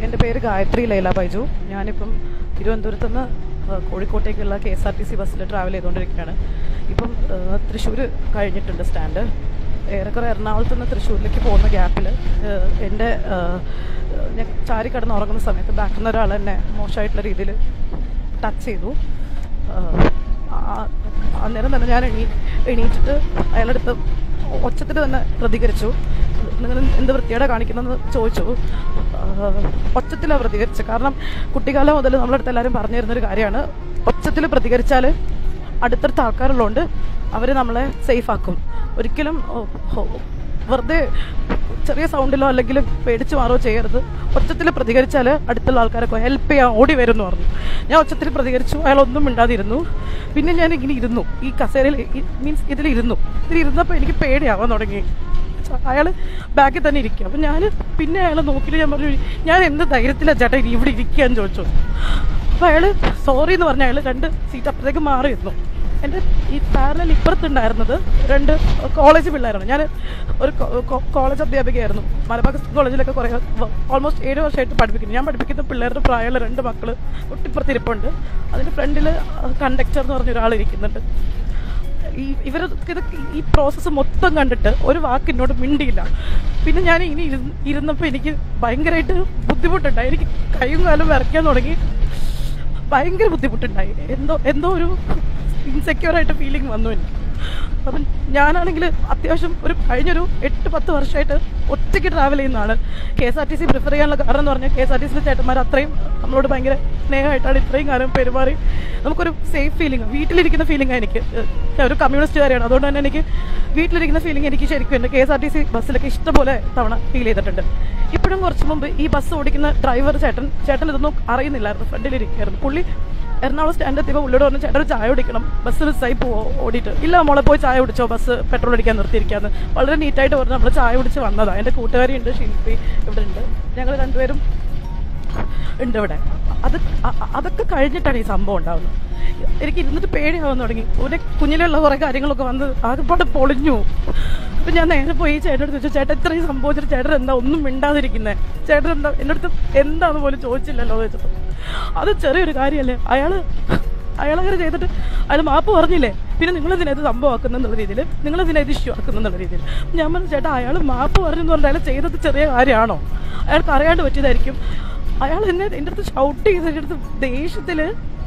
എൻ്റെ പേര് ഗായത്രി ലൈല ബൈജു ഞാനിപ്പം തിരുവനന്തപുരത്ത് നിന്ന് കോഴിക്കോട്ടേക്കുള്ള K S R T C ബസ്സിൽ ട്രാവൽ ചെയ്തുകൊണ്ടിരിക്കുകയാണ് ഇപ്പം തൃശ്ശൂർ കഴിഞ്ഞിട്ടുണ്ട് സ്റ്റാൻഡ് ഏറെക്കുറെ എറണാകുളത്ത് നിന്ന് തൃശ്ശൂരിലേക്ക് പോകുന്ന ഗ്യാപ്പിൽ എൻ്റെ ഞാൻ ചാരി കിടന്ന് ഉറങ്ങുന്ന സമയത്ത് ബാക്കിൽ നിന്ന് ഒരാൾ എന്നെ മോശമായിട്ടുള്ള രീതിയിൽ ടച്ച് ചെയ്തു ആ- അന്നേരം തന്നെ ഞാൻ എണീ എണീറ്റിട്ട് അയാളുടെ അടുത്ത് ഒച്ചത്തിൽ തന്നെ പ്രതികരിച്ചു നിങ്ങൾ എന്ത് വൃത്തിയോടെ കാണിക്കുന്നതെന്ന് ചോദിച്ചു ഒച്ചത്തിലാണ് പ്രതികരിച്ചത് കാരണം കുട്ടിക്കാലം മുതൽ നമ്മുടെ അടുത്ത് എല്ലാവരും പറഞ്ഞു തരുന്നൊരു കാര്യമാണ് ഒച്ചത്തിൽ പ്രതികരിച്ചാൽ അടുത്തടുത്ത ആൾക്കാരുള്ളതുകൊണ്ട് അവർ നമ്മളെ സേഫ് ആക്കും ഒരിക്കലും ഓ, ഓ, വെറുതെ ചെറിയ സൗണ്ടിലോ അല്ലെങ്കിൽ പേടിച്ച് മാറോ ചെയ്യരുത് ഒച്ചത്തിൽ പ്രതികരിച്ചാൽ അടുത്തുള്ള ആൾക്കാരൊക്കെ ഹെൽപ്പ് ചെയ്യാൻ ഓടി വരും എന്ന് പറഞ്ഞു ഞാൻ ഒച്ചത്തിൽ പ്രതികരിച്ചു അയാൾ ഒന്നും മിണ്ടാതിരുന്നു പിന്നെ ഞാൻ ഇങ്ങനെ ഇരുന്നു ഈ കസേരയിൽ മീൻസ് ഇതിലിരുന്നു ഇതിലിരുന്നപ്പോൾ എനിക്ക് പേടിയാവാൻ തുടങ്ങി അയാൾ ബാക്കിൽ തന്നെ ഇരിക്കുക അപ്പം ഞാൻ പിന്നെ അയാളെ നോക്കിയിട്ട് ഞാൻ പറഞ്ഞു ഞാൻ എന്ത് ധൈര്യത്തിലാണ് ചേട്ടാ ഇനി ഇവിടെ ഇരിക്കുകയെന്ന് ചോദിച്ചു അപ്പോൾ അയാൾ സോറി എന്ന് പറഞ്ഞ അയാൾ രണ്ട് സീറ്റ് അപ്പുറത്തേക്ക് മാറിയിരുന്നു എൻ്റെ ഈ പാരലൽ ഇപ്പുറത്തുണ്ടായിരുന്നത് രണ്ട് കോളേജ് പിള്ളേരാണ് ഞാൻ ഒരു കോളേജ് അധ്യാപികയായിരുന്നു മലബാർ കോളേജിലൊക്കെ കുറേ ഓൾമോസ്റ്റ് ഏഴ് വർഷമായിട്ട് പഠിപ്പിക്കുന്നു ഞാൻ പഠിപ്പിക്കുന്ന പിള്ളേരുടെ പ്രായമുള്ള രണ്ട് മക്കൾ തൊട്ടിപ്പുറത്ത് ഇരിപ്പുണ്ട് അതിൻ്റെ ഫ്രണ്ടിൽ കണ്ടക്ടർ എന്ന് പറഞ്ഞ ഒരാൾ ഇരിക്കുന്നുണ്ട് ഈ ഇവർ ഇതൊക്കെ ഈ പ്രോസസ്സ് മൊത്തം കണ്ടിട്ട് ഒരു വാക്ക് എന്നോട് മിണ്ടിയില്ല പിന്നെ ഞാൻ ഇനി ഇരുന്ന് ഇരുന്നപ്പോൾ എനിക്ക് ഭയങ്കരമായിട്ട് ബുദ്ധിമുട്ടുണ്ടായി എനിക്ക് കൈയും കാലും വിറയ്ക്കാൻ തുടങ്ങി ഭയങ്കര ബുദ്ധിമുട്ടുണ്ടായി എന്തോ എന്തോ ഒരു ഇൻസെക്യൂർ ആയിട്ട് ഫീലിംഗ് വന്നു എനിക്ക് അപ്പം ഞാനാണെങ്കിൽ അത്യാവശ്യം ഒരു കഴിഞ്ഞൊരു എട്ട് പത്ത് വർഷമായിട്ട് ഒറ്റയ്ക്ക് ട്രാവൽ ചെയ്യുന്നതാണ് K S R T C prefer ചെയ്യാനുള്ള കാരണം എന്ന് പറഞ്ഞാൽ കെ എസ് ആർ ടി സിയിലെ ചേട്ടന്മാർ അത്രയും നമ്മളോട് ഭയങ്കര സ്നേഹമായിട്ടാണ് ഇത്രയും കാലം പെരുമാറി നമുക്കൊരു സേഫ് ഫീലിംഗ് വീട്ടിലിരിക്കുന്ന ഫീലിംഗ് എനിക്ക് ഞാൻ ഒരു കമ്മ്യൂണിസ്റ്റുകാരിയാണ് അതുകൊണ്ട് തന്നെ എനിക്ക് വീട്ടിലിരിക്കുന്ന ഫീലിംഗ് എനിക്ക് ശരിക്കും എൻ്റെ K S R T C ബസ്സിലൊക്കെ ഇഷ്ടംപോലെ തവണ ഫീൽ ചെയ്തിട്ടുണ്ട് ഇപ്പോഴും കുറച്ച് മുമ്പ് ഈ ബസ് ഓടിക്കുന്ന ഡ്രൈവർ ചേട്ടൻ ചേട്ടൻ ഇതൊന്നും അറിയുന്നില്ലായിരുന്നു ഫ്രണ്ടിലിരിക്കുകയായിരുന്നു പുള്ളി എറണാകുളം സ്റ്റാൻഡിൽ എത്തിയപ്പോൾ പുള്ളിയോട് പറഞ്ഞു ചേട്ടൻ ഒരു ചായ കുടിക്കണം ബസ് മിസ്സായി പോവോ ഓടിയിട്ട് ഇല്ല മോളെ പോയി ചായ കുടിച്ചോ ബസ് പെട്രോൾ അടിക്കാൻ നിർത്തിയിരിക്കാന്ന് വളരെ നീറ്റായിട്ട് പറഞ്ഞു നമ്മൾ ചായ കുടിച്ച് വന്നതാണ് എൻ്റെ കൂട്ടുകാരി ഉണ്ട് ശില്പി ഇവിടെ ഉണ്ട് ഞങ്ങൾ രണ്ടുപേരും ഉണ്ട് ഇവിടെ അത് അ- അ- അതൊക്കെ കഴിഞ്ഞിട്ടാണ് ഈ സംഭവം ഉണ്ടാവുന്നത് എനിക്ക് ഇരുന്നിട്ട് പേടിയാവാൻ തുടങ്ങി ഒരു കുഞ്ഞിലുള്ള കുറേ കാര്യങ്ങളൊക്കെ വന്ന് ആകെപ്പാടെ പൊളിഞ്ഞു അപ്പം ഞാൻ നേരെ പോയി ചേട്ടൻ അടുത്ത് ചോദിച്ചു ചേട്ടൻ ഇത്രയും സംഭവിച്ചിട്ട് ചേട്ടൻ എന്താ ഒന്നും മിണ്ടാതിരിക്കുന്നത് ചേട്ടൻ എന്താ എൻ്റെ അടുത്ത് എന്താന്ന് പോലും ചോദിച്ചില്ലല്ലോ എന്ന് വെച്ചപ്പോൾ അത് ചെറിയൊരു കാര്യമല്ലേ അയാൾ അയാളങ്ങനെ ചെയ്തിട്ട് അയാൾ മാപ്പ് പറഞ്ഞില്ലേ പിന്നെ നിങ്ങളെന്തിനാ ഇത് സംഭവമാക്കുന്നുള്ള രീതിയിൽ നിങ്ങളെന്തിനാ ഇത് ഇഷ്യൂ ആക്കുന്നുള്ള രീതിയിൽ ഞാൻ പറഞ്ഞു ചേട്ടാ അയാൾ മാപ്പ് പറഞ്ഞെന്ന് പറഞ്ഞാൽ അയാൾ ചെയ്തത് ചെറിയ കാര്യമാണോ അയാൾക്ക് അറിയാണ്ട് പറ്റിയതായിരിക്കും അയാൾ എന്നെ എൻ്റെ അടുത്ത് ഷൗട്ട് ചെയ്ത് എൻ്റെ അടുത്ത് ദേഷ്യത്തിൽ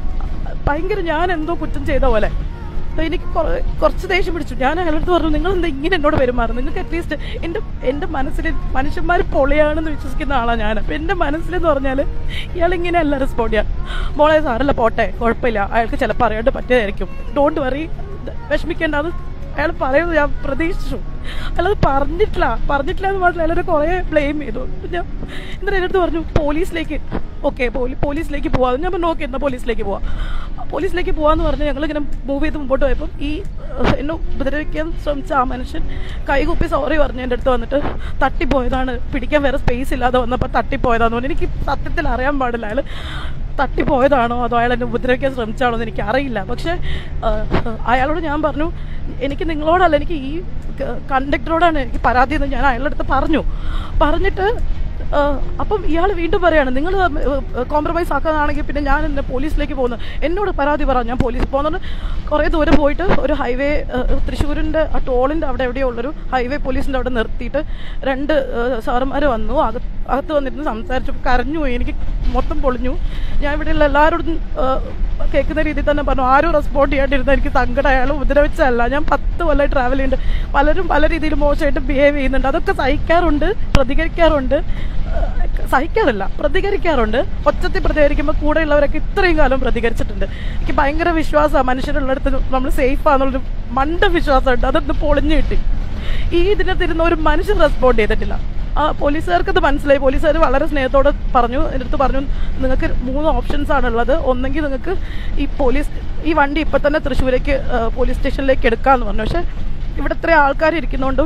ഭയങ്കര ഞാൻ എന്തോ കുറ്റം ചെയ്ത പോലെ അപ്പൊ എനിക്ക് കുറ- കുറച്ച് ദേഷ്യം പിടിച്ചു ഞാൻ അയാളുടെ അടുത്ത് പറഞ്ഞു നിങ്ങൾ എന്താ ഇങ്ങനെ എന്നോട് പെരുമാറും നിങ്ങൾക്ക് അറ്റ്ലീസ്റ്റ് എൻ്റെ എൻ്റെ മനസ്സിൽ മനുഷ്യന്മാർ പൊളിയാണെന്ന് വിശ്വസിക്കുന്ന ആളാണ് ഞാൻ അപ്പം എൻ്റെ മനസ്സിലെന്ന് പറഞ്ഞാൽ ഇയാൾ ഇങ്ങനെയല്ല റെസ്പോണ്ട് ചെയ്യാം മോളെ സാറല്ല പോട്ടെ കുഴപ്പമില്ല അയാൾക്ക് ചിലപ്പോൾ അറിയാണ്ട് പറ്റിയതായിരിക്കും ഡോണ്ട് വറി വിഷമിക്കേണ്ട അത് അയാൾ പറയുന്നത് ഞാൻ പ്രതീക്ഷിച്ചു അയാളത് പറഞ്ഞിട്ടില്ല പറഞ്ഞിട്ടില്ല എന്ന് മാത്രമല്ല അയാളെ കുറേ ബ്ലെയിം ചെയ്തു ഞാൻ എന്നിട്ട് എൻ്റെ അടുത്ത് പറഞ്ഞു പോലീസിലേക്ക് ഓക്കെ പോലീ പോലീസിലേക്ക് പോവാം ഞാൻ പറഞ്ഞു ഓക്കെ എന്നാൽ പോലീസിലേക്ക് പോവാം പോലീസിലേക്ക് പോവാന്ന് പറഞ്ഞ് ഞങ്ങളിങ്ങനെ മൂവ് ചെയ്ത് മുമ്പോട്ട് പോയപ്പോൾ ഈ ഏഹ്, എന്നെ ഉപദ്രവിക്കാൻ ശ്രമിച്ച ആ മനുഷ്യൻ കൈകുപ്പി സോറി പറഞ്ഞ് എൻ്റെ അടുത്ത് വന്നിട്ട് തട്ടിപ്പോയതാണ് പിടിക്കാൻ വേറെ സ്പേസ് ഇല്ലാതെ വന്നപ്പോൾ തട്ടിപ്പോയതാന്ന് പറഞ്ഞു എനിക്ക് സത്യത്തിൽ അറിയാൻ പാടില്ല അയാൾ തട്ടിപ്പോയതാണോ അതോ അയാൾ എന്നെ ഉപദ്രവിക്കാൻ ശ്രമിച്ചാണോ എന്ന് എനിക്ക് അറിയില്ല പക്ഷേ ഏഹ്, അയാളോട് ഞാൻ പറഞ്ഞു എനിക്ക് നിങ്ങളോടല്ല എനിക്ക് ഈ കണ്ടക്ടറോടാണ് എനിക്ക് പരാതി എന്ന് ഞാൻ അയാളുടെ അടുത്ത് പറഞ്ഞു പറഞ്ഞിട്ട് ഏഹ്, അപ്പം ഇയാൾ വീണ്ടും പറയാണ് നിങ്ങൾ കോംപ്രമൈസ് ആക്കാനാണെങ്കിൽ പിന്നെ ഞാൻ എന്നെ പോലീസിലേക്ക് പോകുന്നു എന്നോട് പരാതി പറ ഞാൻ പോലീസ് പോകുന്നത് കുറേ ദൂരം പോയിട്ട് ഒരു ഹൈവേ തൃശ്ശൂരിൻ്റെ ആ ടോളിൻ്റെ അവിടെ എവിടെയോ ഉള്ളൊരു ഹൈവേ പോലീസിൻ്റെ അവിടെ നിർത്തിയിട്ട് രണ്ട് സാറുമാർ വന്നു അകത്ത് അകത്ത് വന്നിരുന്ന് സംസാരിച്ചു കരഞ്ഞു പോയി എനിക്ക് മൊത്തം പൊളിഞ്ഞു ഞാൻ ഇവിടെയുള്ള എല്ലാവരോടും ഏഹ്, കേൾക്കുന്ന രീതിയിൽ തന്നെ പറഞ്ഞു ആരും റെസ്പോണ്ട് ചെയ്യാണ്ടിരുന്ന എനിക്ക് സങ്കടം അയാൾ ഉപദ്രവിച്ചതല്ല ഞാൻ പത്ത് കൊല്ലം ട്രാവൽ ചെയ്യുന്നുണ്ട് പലരും പല രീതിയിൽ മോശമായിട്ട് ബിഹേവ് ചെയ്യുന്നുണ്ട് അതൊക്കെ സഹിക്കാറുണ്ട് പ്രതികരിക്കാറുണ്ട് ഏഹ്, സഹിക്കാറില്ല പ്രതികരിക്കാറുണ്ട് ഒച്ചത്തിൽ പ്രതികരിക്കുമ്പോൾ കൂടെയുള്ളവരൊക്കെ ഇത്രയും കാലം പ്രതികരിച്ചിട്ടുണ്ട് എനിക്ക് ഭയങ്കര വിശ്വാസമാണ് മനുഷ്യരുള്ളിടത്ത് നമ്മൾ സേഫാന്നുള്ളൊരു മണ്ട വിശ്വാസമുണ്ട് അതൊന്ന് പൊളിഞ്ഞു കിട്ടി ഈ ഇതിനകത്തിരുന്ന ഒരു മനുഷ്യൻ റെസ്പോണ്ട് ചെയ്തിട്ടില്ല ആ പോലീസുകാർക്ക് അത് മനസ്സിലായി പോലീസുകാർ വളരെ സ്നേഹത്തോടെ പറഞ്ഞു എൻ്റെ അടുത്ത് പറഞ്ഞു നിങ്ങൾക്ക് മൂന്ന് ഓപ്ഷൻസ് ആണുള്ളത് ഒന്നെങ്കിൽ നിങ്ങൾക്ക് ഈ പോലീസ് ഈ വണ്ടി ഇപ്പം തന്നെ തൃശ്ശൂരേക്ക് ആ, പോലീസ് സ്റ്റേഷനിലേക്ക് എടുക്കാമെന്ന് പറഞ്ഞു പക്ഷേ ഇവിടെ ഇത്ര ആൾക്കാർ ഇരിക്കുന്നതുകൊണ്ടും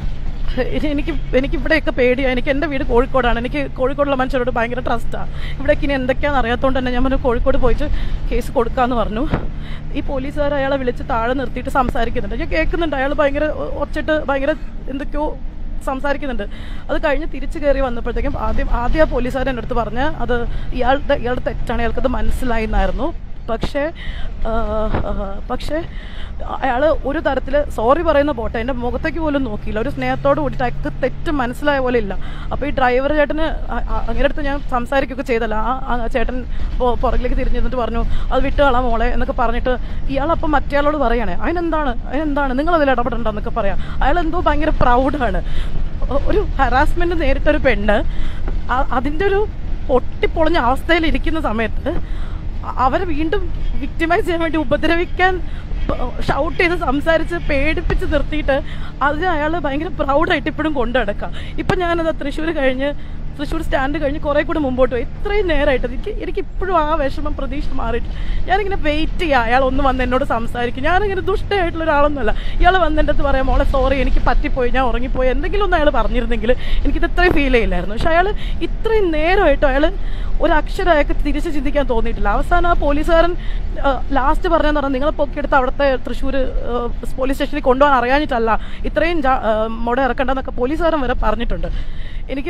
ഇനി എനിക്ക് എനിക്ക് ഇവിടെയൊക്കെ പേടിയാണ് എനിക്ക് എൻ്റെ വീട് കോഴിക്കോടാണ് എനിക്ക് കോഴിക്കോടുള്ള മനുഷ്യരോട് ഭയങ്കര ട്രസ്റ്റാണ് ഇവിടേക്ക് ഇനി എന്തൊക്കെയാണെന്ന് അറിയാത്തതുകൊണ്ട് തന്നെ ഞാൻ പറഞ്ഞു കോഴിക്കോട് പോയിട്ട് കേസ് കൊടുക്കാമെന്ന് പറഞ്ഞു ഈ പോലീസുകാർ അയാളെ വിളിച്ച് താഴെ നിർത്തിയിട്ട് സംസാരിക്കുന്നുണ്ട് ഞാൻ കേൾക്കുന്നുണ്ട് അയാൾ ഭയങ്കര ഒ- ഒച്ചിട്ട് ഭയങ്കര എന്തൊക്കെയോ സംസാരിക്കുന്നുണ്ട് അത് കഴിഞ്ഞ് തിരിച്ചു കയറി വന്നപ്പോഴത്തേക്കും ആദ്യം ആദ്യം ആ പോലീസുകാരൻ എൻ്റെ അടുത്ത് പറഞ്ഞ് അത് ഇയാളുടെ ഇയാളുടെ തെറ്റാണ് ഇയാൾക്കത് മനസ്സിലായി എന്നായിരുന്നു പക്ഷേ ആ, ആ, പക്ഷേ അയാൾ ഒരു തരത്തിൽ സോറി പറയുന്ന പോട്ടെ എൻ്റെ മുഖത്തേക്ക് പോലും നോക്കിയില്ല ഒരു സ്നേഹത്തോട് കൂടിയിട്ട് അയാൾക്ക് തെറ്റ് മനസ്സിലായ പോലെ ഇല്ല അപ്പോൾ ഈ ഡ്രൈവർ ചേട്ടന് അ- അ- അങ്ങനെ അടുത്ത് ഞാൻ സംസാരിക്കുകയൊക്കെ ചെയ്തല്ല ആ ആ ചേട്ടൻ പൊ- പുറകിലേക്ക് തിരിഞ്ഞ് നിന്നിട്ട് പറഞ്ഞു അത് വിട്ട് കളാം മോളെ എന്നൊക്കെ പറഞ്ഞിട്ട് ഇയാളപ്പം മറ്റേയാളോട് പറയണേ അതിനെന്താണ് അതിനെന്താണ് നിങ്ങൾ അതിൽ ഇടപെടണ്ടെന്നൊക്കെ പറയാം അയാൾ എന്തോ ഭയങ്കര പ്രൗഡാണ് ഒരു ഹറാസ്മെന്റ് നേരിട്ടൊരു പെണ്ണ് അ- അതിൻ്റെ ഒരു പൊട്ടിപ്പൊളഞ്ഞ അവസ്ഥയിൽ ഇരിക്കുന്ന സമയത്ത് അ- അവരെ വീണ്ടും വിക്ടിമൈസ് ചെയ്യാൻ വേണ്ടി ഉപദ്രവിക്കാൻ ഷൗട്ട് ചെയ്ത് സംസാരിച്ച് പേടിപ്പിച്ച് നിർത്തിയിട്ട് അതിന് അയാൾ ഭയങ്കര പ്രൗഡായിട്ട് ഇപ്പോഴും കൊണ്ടു നടക്കാം ഇപ്പം ഞാനത് തൃശ്ശൂർ കഴിഞ്ഞ് തൃശ്ശൂർ സ്റ്റാൻഡ് കഴിഞ്ഞ് കുറേ കൂടെ മുമ്പോട്ട് പോയി ഇത്രയും നേരമായിട്ട് എനിക്ക് എനിക്ക് ഇപ്പോഴും ആ വിഷമം പ്രതീക്ഷ മാറിയിട്ട് ഞാനിങ്ങനെ വെയിറ്റ് ചെയ്യുക അയാൾ ഒന്ന് വന്ന് എന്നോട് സംസാരിക്കും ഞാനിങ്ങനെ ദുഷ്ടമായിട്ടുള്ള ഒരാളൊന്നുമല്ല ഇയാൾ വന്ന് എൻ്റെ അടുത്ത് പറയാം മോളെ സോറി എനിക്ക് പറ്റിപ്പോയി ഞാൻ ഉറങ്ങിപ്പോയി എന്തെങ്കിലും ഒന്ന് അയാൾ പറഞ്ഞിരുന്നെങ്കിൽ എനിക്കിത് ഇത്രയും ഫീൽ ചെയ്യില്ലായിരുന്നു പക്ഷെ അയാൾ ഇത്രയും നേരമായിട്ടും അയാൾ ഒരു അക്ഷരം അയാൾക്ക് തിരിച്ച് ചിന്തിക്കാൻ തോന്നിയിട്ടില്ല അവസാനം ആ പോലീസുകാരൻ ലാസ്റ്റ് പറഞ്ഞെന്ന് പറഞ്ഞാൽ നിങ്ങളെ പൊക്കിയെടുത്ത് അവിടുത്തെ തൃശ്ശൂർ പോലീസ് സ്റ്റേഷനിൽ കൊണ്ടുപോകാൻ അറിയാഞ്ഞിട്ടല്ല ഇത്രയും ജാ- ആ, മുട ഇറക്കണ്ടെന്നൊക്കെ പോലീസുകാരൻ വരെ പറഞ്ഞിട്ടുണ്ട് എനിക്ക്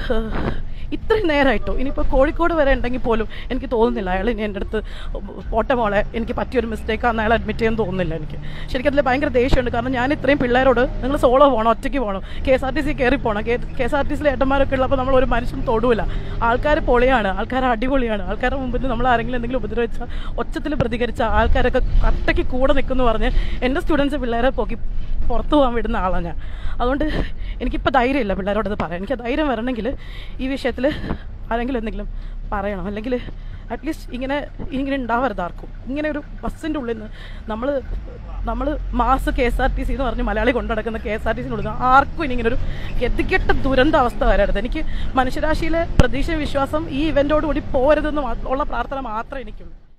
ഇത്രയും നേരമായിട്ടോ ഇനിയിപ്പോൾ കോഴിക്കോട് വരെ ഉണ്ടെങ്കിൽ പോലും എനിക്ക് തോന്നുന്നില്ല അയാൾ ഇനി എൻ്റെ അടുത്ത് പോട്ടെ മോളെ എനിക്ക് പറ്റിയൊരു മിസ്റ്റേക്കാന്ന് അയാൾ അഡ്മിറ്റ് ചെയ്യാൻ തോന്നുന്നില്ല എനിക്ക് ശരിക്കും അതിൽ ഭയങ്കര ദേഷ്യമുണ്ട് കാരണം ഞാൻ ഇത്രയും പിള്ളേരോട് നിങ്ങൾ സോളോ പോകണം ഒറ്റയ്ക്ക് പോകണം K S R T C കയറി പോകണം കെ എസ് ആർ ടി സിയിലെ ഏട്ടന്മാരൊക്കെ ഉള്ളപ്പോൾ നമ്മൾ ഒരു മനുഷ്യൻ തൊടൂല ആൾക്കാർ പൊളിയാണ് ആൾക്കാർ അടിപൊളിയാണ് ആൾക്കാരുടെ മുമ്പിൽ നമ്മൾ ആരെങ്കിലും എന്തെങ്കിലും ഉപദ്രവിച്ച ഒച്ചത്തിൽ പ്രതികരിച്ച ആൾക്കാരൊക്കെ കട്ടയ്ക്ക് കൂടെ നിൽക്കുന്നു പറഞ്ഞ് എൻ്റെ സ്റ്റുഡൻസ് പിള്ളേരെ പോക്കി പുറത്തു പോകാൻ വിടുന്ന ആളാണ് ഞാൻ അതുകൊണ്ട് എനിക്കിപ്പോൾ ധൈര്യമില്ല പിള്ളേരോടത് പറയാൻ എനിക്ക് ആ ധൈര്യം വരണമെങ്കിൽ ഈ വിഷയത്തിൽ ആരെങ്കിലും എന്തെങ്കിലും പറയണം അല്ലെങ്കിൽ അറ്റ്ലീസ്റ്റ് ഇങ്ങനെ ഇങ്ങനെ ഉണ്ടാവരുത് ആർക്കും ഇങ്ങനെ ഒരു ബസ്സിൻ്റെ ഉള്ളിൽ നിന്ന് നമ്മൾ നമ്മൾ mass K S R T C എന്ന് പറഞ്ഞ് മലയാളി കൊണ്ടു നടക്കുന്ന കെ എസ് ആർ ടി സിനുള്ളിൽ നിന്ന് ആർക്കും ഇനി ഇങ്ങനെ ഒരു ഗതികെട്ട ദുരന്ത അവസ്ഥ വരരുത് എനിക്ക് മനുഷ്യരാശിയിലെ പ്രതീക്ഷ വിശ്വാസം ഈ ഇവൻ്റോട് കൂടി പോരുതെന്ന് മാ- ഉള്ള പ്രാർത്ഥന മാത്രമേ എനിക്കുള്ളൂ